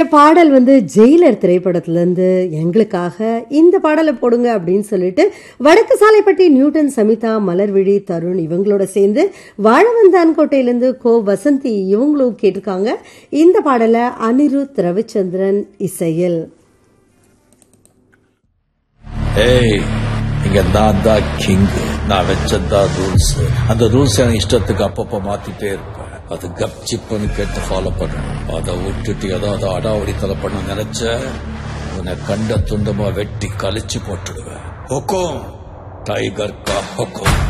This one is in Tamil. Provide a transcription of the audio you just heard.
பாடல் வந்து ஜெயிலர் திரைப்படத்திலேருந்து எங்களுக்காக இந்த பாடலை போடுங்க அப்படின்னு சொல்லிட்டு வடக்கு சாலைப்பட்டி நியூட்டன் சமிதா மலர்விழி தருண் இவங்களோட சேர்ந்து வாழவந்தான் கோட்டையிலேருந்து கோ வசந்தி இவங்களும் கேட்டிருக்காங்க இந்த பாடலை அனிருத் ரவிச்சந்திரன் இசையில் ஏய் இங்க நான் தான் கிங் நான் வச்சதான் ரூல்ஸ் அந்த ரூல்ஸ் என் இஷ்டத்துக்கு அப்பப்ப மாத்திட்டே இருப்பேன் அது கப் சிப்புன்னு கேட்டு ஃபாலோ பண்ணணும் அதை விட்டுட்டு ஏதாவது அடாவடித்தலை பண்ண நினைச்ச உன்னை கண்ட துண்டமா வெட்டி கழிச்சு போட்டுடுவேன் ஹொக்கோம் டைகர் கா ஹொக்கோம்